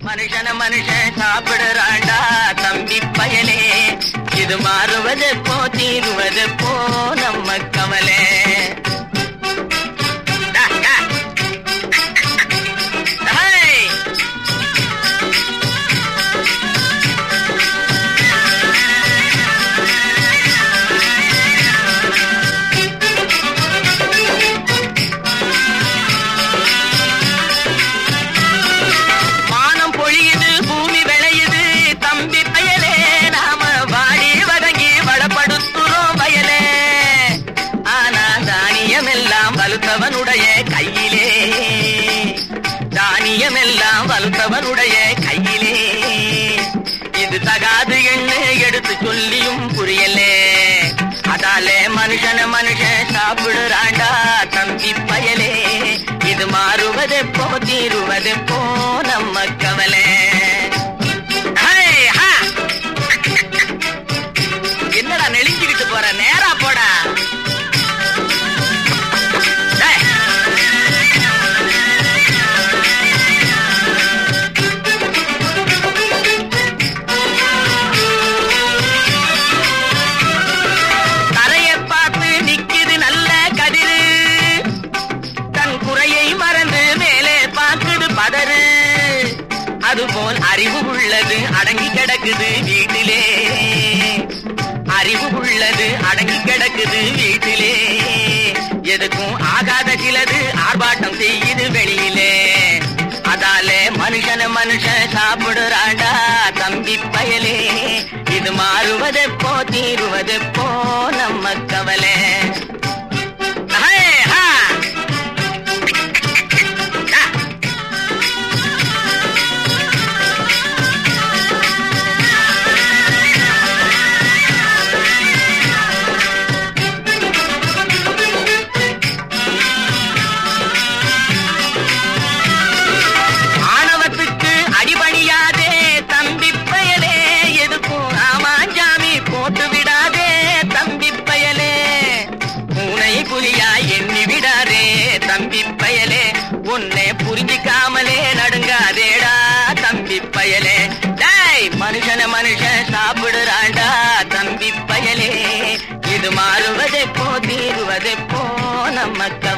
மனுஷன மனுஷன் சாப்பிடுறாண்டா தம்பி பயலே இது மாறுவது போ தீருவது போ நம்ம கவலே டா, டா. ஹேய்! மானம் பொழியுது பூமி விளையுது தம்பி பயலே நாம வாடி வதங்கி வளப்படுத்துறோம் வயலே ஆனா தானியம் எல்லாம் வலுத்தவனுடைய கையிலே தானியம் எல்லாம் வலுத்தவனுடைய கையிலே இது தகாது என்று எடுத்து சொல்லியும் புரியலே அதாலே மனுஷன மனுஷன் சாப்பிடுறாண்டா தம்பி பயலே இது மாறுவதெப்போ தீருவதெப்போ நம்ம கவலை ஹே, ஹா. என்னடா நெளிஞ்சுக்கிட்டு போற நேரா போடா டேய். தரையை பார்த்து நிக்குது நல்ல கதிரு தன் குறையை மறந்து மேலே பார்க்குது பதறு அதுபோல் அறிவு உள்ளது அடங்கி கிடக்குது வீட்டிலே அறிவு உள்ளது அடங்கி கிடக்குது வீட்டிலே எதுக்கும் ஆகாத சிலது ஆர்ப்பாட்டம் செய்யுது வெளியிலே அதாலே மனுஷன மனுஷன் சாப்பிடுறாண்டா தம்பி பயலே இது மாறுவதெப்போ தீருவதெப்போ நம்ம கவலை ஹே, ஹா. ஆ. ஆணவத்துக்கு அடிபணியாதே தம்பி பயலே எதுக்கும் ஆமாஞ்சாமி போட்டு விடாதே தம்பி பயலே பூனை புலியா எண்ணி விடாதே தம்பி பயலே உன்னை புரிஞ்சிக்காமலே நடுங்காதேடா தம்பி பயலே டேய் மனுஷன மனுஷன் சாப்பிடுறாண்டா தம்பி பயலே இது மாறுவதெப்போ தீருவதெப்போ நம்ம